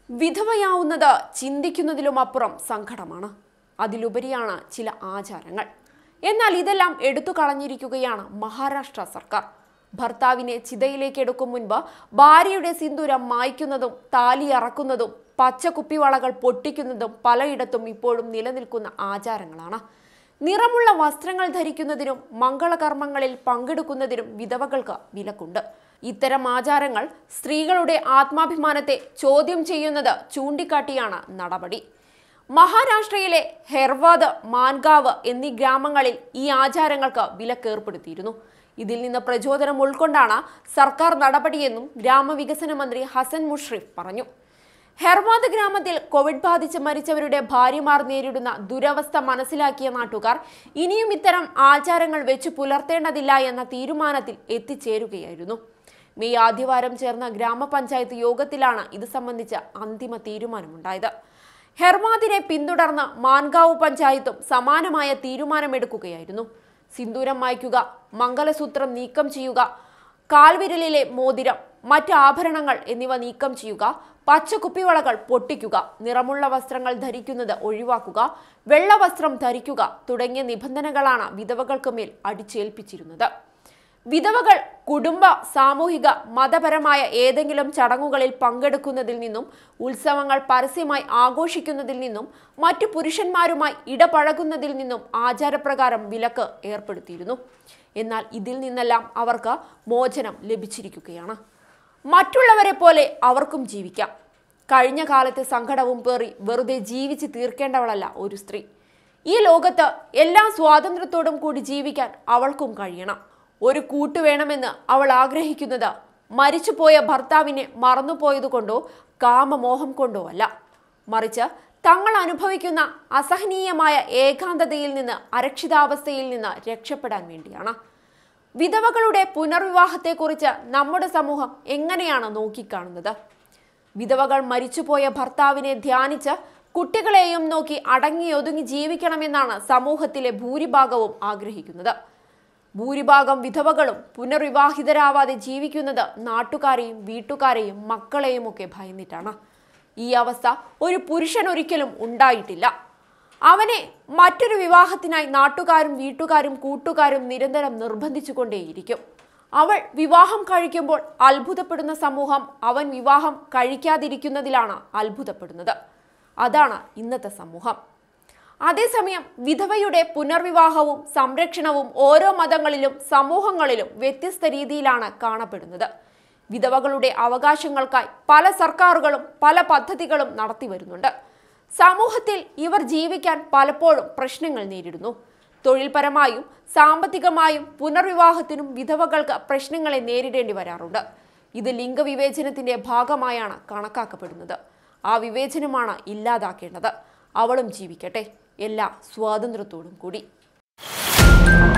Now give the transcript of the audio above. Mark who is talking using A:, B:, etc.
A: വിധവയാവുന്നത് ചിന്തിക്കുന്നതിലും അപ്പുറം സങ്കടമാണ് അതിലുപരിയാണ് ചില ആചാരങ്ങൾ എന്നാൽ ഇതെല്ലാം എടുത്തു കളഞ്ഞിരിക്കുകയാണ് മഹാരാഷ്ട്ര സർക്കാർ ഭർത്താവിനെ ചിതയിലേക്ക് എടുക്കും മുൻപ് ഭാര്യയുടെ സിന്ദൂരം മായ്ക്കുന്നതും താലി അറക്കുന്നതും പച്ച കുപ്പിവളകൾ പൊട്ടിക്കുന്നതും പലയിടത്തും ഇപ്പോഴും നിലനിൽക്കുന്ന ആചാരങ്ങളാണ് നിറമുള്ള വസ്ത്രങ്ങൾ ധരിക്കുന്നതിനും മംഗളകർമ്മങ്ങളിൽ പങ്കെടുക്കുന്നതിനും വിധവകൾക്ക് വിലക്കുണ്ട് ഇത്തരം ആചാരങ്ങൾ സ്ത്രീകളുടെ ആത്മാഭിമാനത്തെ ചോദ്യം ചെയ്യുന്നത് ചൂണ്ടിക്കാട്ടിയാണ് നടപടി മഹാരാഷ്ട്രയിലെ ഹെർവാദ് മാൻഗാവ് എന്നീ ഗ്രാമങ്ങളിൽ ഈ ആചാരങ്ങൾക്ക് വിലക്കേർപ്പെടുത്തിയിരുന്നു ഇതിൽ നിന്ന് പ്രചോദനം ഉൾക്കൊണ്ടാണ് സർക്കാർ നടപടിയെന്നും ഗ്രാമവികസന മന്ത്രി ഹസൻ മുഷ്രിഫ് പറഞ്ഞു ഹെർവാദ് ഗ്രാമത്തിൽ കോവിഡ് ബാധിച്ച് മരിച്ചവരുടെ ഭാര്യമാർ നേരിടുന്ന ദുരവസ്ഥ മനസ്സിലാക്കിയ നാട്ടുകാർ ഇനിയും ഇത്തരം ആചാരങ്ങൾ വെച്ചു പുലർത്തേണ്ടതില്ല എന്ന തീരുമാനത്തിൽ എത്തിച്ചേരുകയായിരുന്നു മെയ് ആദ്യവാരം ചേർന്ന ഗ്രാമപഞ്ചായത്ത് യോഗത്തിലാണ് ഇത് സംബന്ധിച്ച അന്തിമ തീരുമാനമുണ്ടായത് ഹെർവാദിനെ പിന്തുടർന്ന് മാൻഗാവ് പഞ്ചായത്തും സമാനമായ തീരുമാനമെടുക്കുകയായിരുന്നു സിന്ദൂരം മായ്ക്കുക മംഗലസൂത്രം നീക്കം ചെയ്യുക കാൽവിരലിലെ മോതിരം മറ്റ് ആഭരണങ്ങൾ എന്നിവ നീക്കം ചെയ്യുക പച്ചക്കുപ്പിവളകൾ പൊട്ടിക്കുക നിറമുള്ള വസ്ത്രങ്ങൾ ധരിക്കുന്നത് ഒഴിവാക്കുക വെള്ളവസ്ത്രം ധരിക്കുക തുടങ്ങിയ നിബന്ധനകളാണ് വിധവകൾക്ക് മേൽ അടിച്ചേൽപ്പിച്ചിരുന്നത് വിധവകൾ കുടുംബ സാമൂഹിക മതപരമായ ഏതെങ്കിലും ചടങ്ങുകളിൽ പങ്കെടുക്കുന്നതിൽ നിന്നും ഉത്സവങ്ങൾ പരസ്യമായി ആഘോഷിക്കുന്നതിൽ നിന്നും മറ്റു പുരുഷന്മാരുമായി ഇടപഴകുന്നതിൽ നിന്നും ആചാരപ്രകാരം വിലക്ക് ഏർപ്പെടുത്തിയിരുന്നു എന്നാൽ ഇതിൽ നിന്നെല്ലാം അവർക്ക് മോചനം ലഭിച്ചിരിക്കുകയാണ് മറ്റുള്ളവരെ പോലെ അവർക്കും ജീവിക്കാം കഴിഞ്ഞ കാലത്തെ സങ്കടവും പേറി വെറുതെ ജീവിച്ച് തീർക്കേണ്ടവളല്ല ഒരു സ്ത്രീ ഈ ലോകത്ത് എല്ലാ സ്വാതന്ത്ര്യത്തോടും കൂടി ജീവിക്കാൻ അവൾക്കും കഴിയണം ഒരു കൂട്ട് വേണമെന്ന് അവൾ ആഗ്രഹിക്കുന്നത് മരിച്ചുപോയ ഭർത്താവിനെ മറന്നുപോയതുകൊണ്ടോ കാമമോഹം കൊണ്ടോ അല്ല മറിച്ച് തങ്ങൾ അനുഭവിക്കുന്ന അസഹനീയമായ ഏകാന്തതയിൽ നിന്ന് അരക്ഷിതാവസ്ഥയിൽ നിന്ന് രക്ഷപ്പെടാൻ വേണ്ടിയാണ് വിധവകളുടെ പുനർവിവാഹത്തെക്കുറിച്ച് നമ്മുടെ സമൂഹം എങ്ങനെയാണ് നോക്കിക്കാണുന്നത് വിധവകൾ മരിച്ചുപോയ ഭർത്താവിനെ ധ്യാനിച്ച് കുട്ടികളെയും നോക്കി അടങ്ങിയൊതുങ്ങി ജീവിക്കണമെന്നാണ് സമൂഹത്തിലെ ഭൂരിഭാഗവും ആഗ്രഹിക്കുന്നത് ഭൂരിഭാഗം വിധവകളും പുനർവിവാഹിതരാവാതെ ജീവിക്കുന്നത് നാട്ടുകാരെയും വീട്ടുകാരെയും മക്കളെയും ഒക്കെ ഭയന്നിട്ടാണ് ഈ അവസ്ഥ ഒരു പുരുഷൻ ഒരിക്കലും ഉണ്ടായിട്ടില്ല അവനെ മറ്റൊരു വിവാഹത്തിനായി നാട്ടുകാരും വീട്ടുകാരും കൂട്ടുകാരും നിരന്തരം നിർബന്ധിച്ചുകൊണ്ടേയിരിക്കും അവൾ വിവാഹം കഴിക്കുമ്പോൾ അത്ഭുതപ്പെടുന്ന സമൂഹം അവൻ വിവാഹം കഴിക്കാതിരിക്കുന്നതിലാണ് അത്ഭുതപ്പെടുന്നത് അതാണ് ഇന്നത്തെ സമൂഹം അതേസമയം വിധവയുടെ പുനർവിവാഹവും സംരക്ഷണവും ഓരോ മതങ്ങളിലും സമൂഹങ്ങളിലും വ്യത്യസ്ത രീതിയിലാണ് കാണപ്പെടുന്നത് വിധവകളുടെ അവകാശങ്ങൾക്കായി പല സർക്കാരുകളും പല പദ്ധതികളും നടത്തി വരുന്നുണ്ട് സമൂഹത്തിൽ ഇവർ ജീവിക്കാൻ പലപ്പോഴും പ്രശ്നങ്ങൾ നേരിടുന്നു തൊഴിൽപരമായും സാമ്പത്തികമായും പുനർവിവാഹത്തിനും വിധവകൾക്ക് പ്രശ്നങ്ങളെ നേരിടേണ്ടി വരാറുണ്ട് ഇത് ലിംഗവിവേചനത്തിന്റെ ഭാഗമായാണ് കണക്കാക്കപ്പെടുന്നത് ആ വിവേചനമാണ് ഇല്ലാതാക്കേണ്ടത് അവളും ജീവിക്കട്ടെ എല്ലാ സ്വാതന്ത്ര്യത്തോടും കൂടി